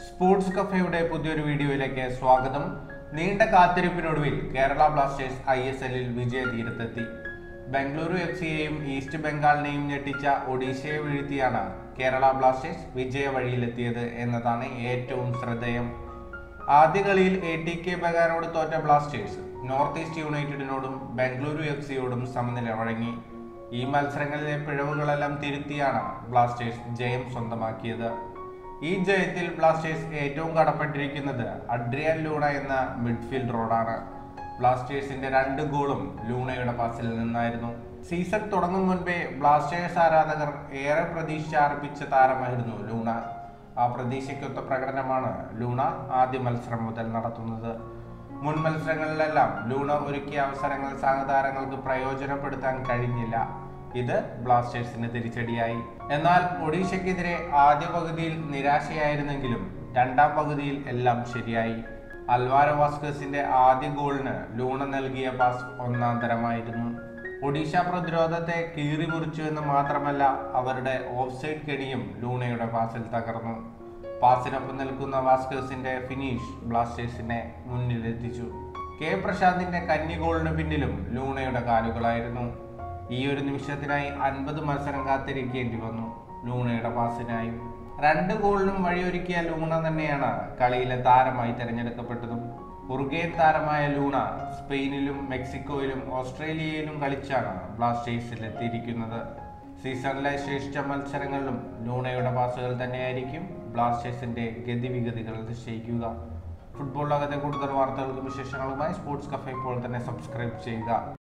sports കഫയുടെ പുതിയൊരു വീഡിയോയിലേക്ക് സ്വാഗതം നീണ്ട കാത്തിരിപ്പിനൊടുവിൽ കേരള ബ്ലാസ്റ്റേഴ്സ് ഐ എസ് എല്ലിൽ വിജയ തീരത്തെത്തി ബംഗളൂരു എഫ് സിയെയും ഈസ്റ്റ് ബംഗാളിനെയും ഞെട്ടിച്ച ഒഡീഷയെ വീഴ്ത്തിയാണ് കേരള ബ്ലാസ്റ്റേഴ്സ് വിജയ വഴിയിലെത്തിയത് എന്നതാണ് ഏറ്റവും ശ്രദ്ധേയം ആദ്യ കളിയിൽ എ ടി കെ ബഗാനോട് തോറ്റ ബ്ലാസ്റ്റേഴ്സ് നോർത്ത് ഈസ്റ്റ് യുണൈറ്റഡിനോടും ബംഗളൂരു എഫ് സിയോടും സമനില വഴങ്ങി ഈ മത്സരങ്ങളിലെ പിഴവുകളെല്ലാം തിരുത്തിയാണ് ബ്ലാസ്റ്റേഴ്സ് ജയം സ്വന്തമാക്കിയത് ഈ ജയത്തിൽ ബ്ലാസ്റ്റേഴ്സ് ഏറ്റവും കടപ്പെട്ടിരിക്കുന്നത് അഡ്രിയൻ ലൂണ എന്ന മിഡ്ഫീൽഡറോടാണ് ബ്ലാസ്റ്റേഴ്സിന്റെ രണ്ട് ഗോളും ലൂണയുടെ പാസിൽ നിന്നായിരുന്നു സീസൺ തുടങ്ങും മുൻപേ ബ്ലാസ്റ്റേഴ്സ് ആരാധകർ ഏറെ പ്രതീക്ഷ അർപ്പിച്ച താരമായിരുന്നു ലൂണ ആ പ്രതീക്ഷയ്ക്കൊത്ത പ്രകടനമാണ് ലൂണ ആദ്യ മത്സരം മുതൽ നടത്തുന്നത് മുൻ മത്സരങ്ങളിലെല്ലാം ലൂണ ഒരുക്കിയ അവസരങ്ങൾ സഹതാരങ്ങൾക്ക് പ്രയോജനപ്പെടുത്താൻ കഴിഞ്ഞില്ല ഇത് ബ്ലാസ്റ്റേഴ്സിന് തിരിച്ചടിയായി എന്നാൽ ഒഡീഷയ്ക്കെതിരെ ആദ്യ പകുതിയിൽ നിരാശയായിരുന്നെങ്കിലും രണ്ടാം പകുതിയിൽ എല്ലാം ശരിയായി അൽവാരോ വാസ്കസിന്റെ ആദ്യ ഗോളിന് ലൂണ നൽകിയ പാസ് ഒന്നാം തരമായിരുന്നു ഒഡീഷ പ്രതിരോധത്തെ കീറി മുറിച്ചു എന്ന് മാത്രമല്ല അവരുടെ ഓഫ്സൈഡ് കെണിയും ലൂണയുടെ പാസിൽ തകർന്നു പാസിനൊപ്പം നിൽക്കുന്ന വാസ്കേഴ്സിന്റെ ഫിനിഷ് ബ്ലാസ്റ്റേഴ്സിനെ മുന്നിലെത്തിച്ചു കെ പ്രശാന്തിന്റെ കന്നി ഗോളിന് പിന്നിലും ലൂണയുടെ കാലുകളായിരുന്നു ഈ ഒരു നിമിഷത്തിനായി അൻപത് മത്സരം കാത്തിരിക്കേണ്ടി വന്നു ലൂണയുടെ പാസിനായും രണ്ട് ഗോളിനും വഴിയൊരുക്കിയ ലൂണ തന്നെയാണ് കളിയിലെ താരമായി തിരഞ്ഞെടുക്കപ്പെട്ടതും ഉറുഗേൻ താരമായ ലൂണ സ്പെയിനിലും മെക്സിക്കോയിലും ഓസ്ട്രേലിയയിലും കളിച്ചാണ് ബ്ലാസ്റ്റേഴ്സിൽ എത്തിയിരിക്കുന്നത് സീസണിലെ ശ്രേഷ്ഠ മത്സരങ്ങളിലും ലൂണയുടെ പാസുകൾ തന്നെയായിരിക്കും ബ്ലാസ്റ്റേഴ്സിന്റെ ഗതിവിഗതികൾ നിശ്ചയിക്കുക ഫുട്ബോൾ ലോകത്തെ കൂടുതൽ വാർത്തകൾക്കും വിശേഷങ്ങളുമായി സ്പോർട്സ് കഫേ ഇപ്പോൾ തന്നെ സബ്സ്ക്രൈബ് ചെയ്യുക